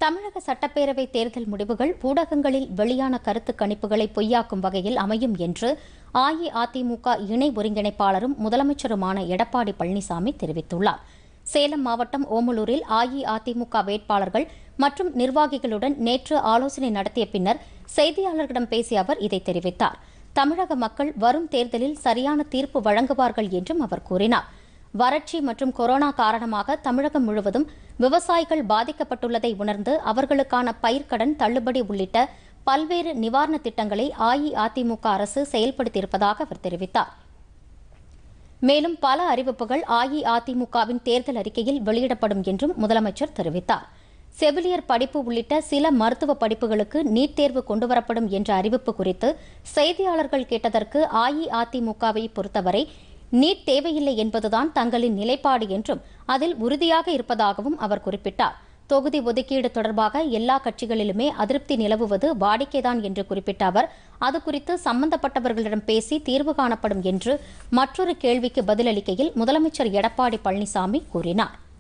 தமிழக சட்டப்பேரவை தேர்தல் முடிவுகள் ஊடகங்களில் வெளியான கருத்து கணிப்புகளை பொய்யாக்கும் வகையில் அமையும் என்று அஇஅதிமுக இணை ஒருங்கிணைப்பாளரும் முதலமைச்சருமான எடப்பாடி பழனிசாமி தெரிவித்துள்ளார் சேலம் மாவட்டம் ஓமலூரில் அஇஅதிமுக வேட்பாளர்கள் மற்றும் நிர்வாகிகளுடன் நேற்று ஆலோசனை நடத்திய பின்னர் செய்தியாளர்களிடம் பேசிய அவர் இதை தெரிவித்தார் தமிழக மக்கள் வரும் தேர்தலில் சரியான தீர்ப்பு வழங்குவார்கள் என்றும் அவர் கூறினார் வறட்சி மற்றும் கொரோனா காரணமாக தமிழகம் முழுவதும் விவசாயிகள் பாதிக்கப்பட்டுள்ளதை உணர்ந்து அவர்களுக்கான பயிர்க்கடன் தள்ளுபடி உள்ளிட்ட பல்வேறு நிவாரண திட்டங்களை அஇஅதிமுக அரசு செயல்படுத்தியிருப்பதாக அவர் தெரிவித்தார் மேலும் பல அறிவிப்புகள் அஇஅதிமுகவின் தேர்தல் அறிக்கையில் வெளியிடப்படும் என்றும் முதலமைச்சர் தெரிவித்தார் செவிலியர் படிப்பு உள்ளிட்ட சில மருத்துவ படிப்புகளுக்கு நீட் தேர்வு கொண்டுவரப்படும் என்ற அறிவிப்பு குறித்து செய்தியாளர்கள் கேட்டதற்கு அஇஅதிமுகவை பொறுத்தவரை நீட் தேவையில்லை என்பதுதான் தங்களின் நிலைப்பாடு என்றும் அதில் உறுதியாக இருப்பதாகவும் அவர் குறிப்பிட்டார் தொகுதி ஒதுக்கீடு தொடர்பாக எல்லா கட்சிகளிலுமே அதிருப்தி நிலவுவது வாடிக்கைதான் என்று குறிப்பிட்ட அவர் அது குறித்து சம்பந்தப்பட்டவர்களிடம் பேசி தீர்வு காணப்படும் என்று மற்றொரு கேள்விக்கு பதிலளிக்கையில் முதலமைச்சர் எடப்பாடி பழனிசாமி கூறினார்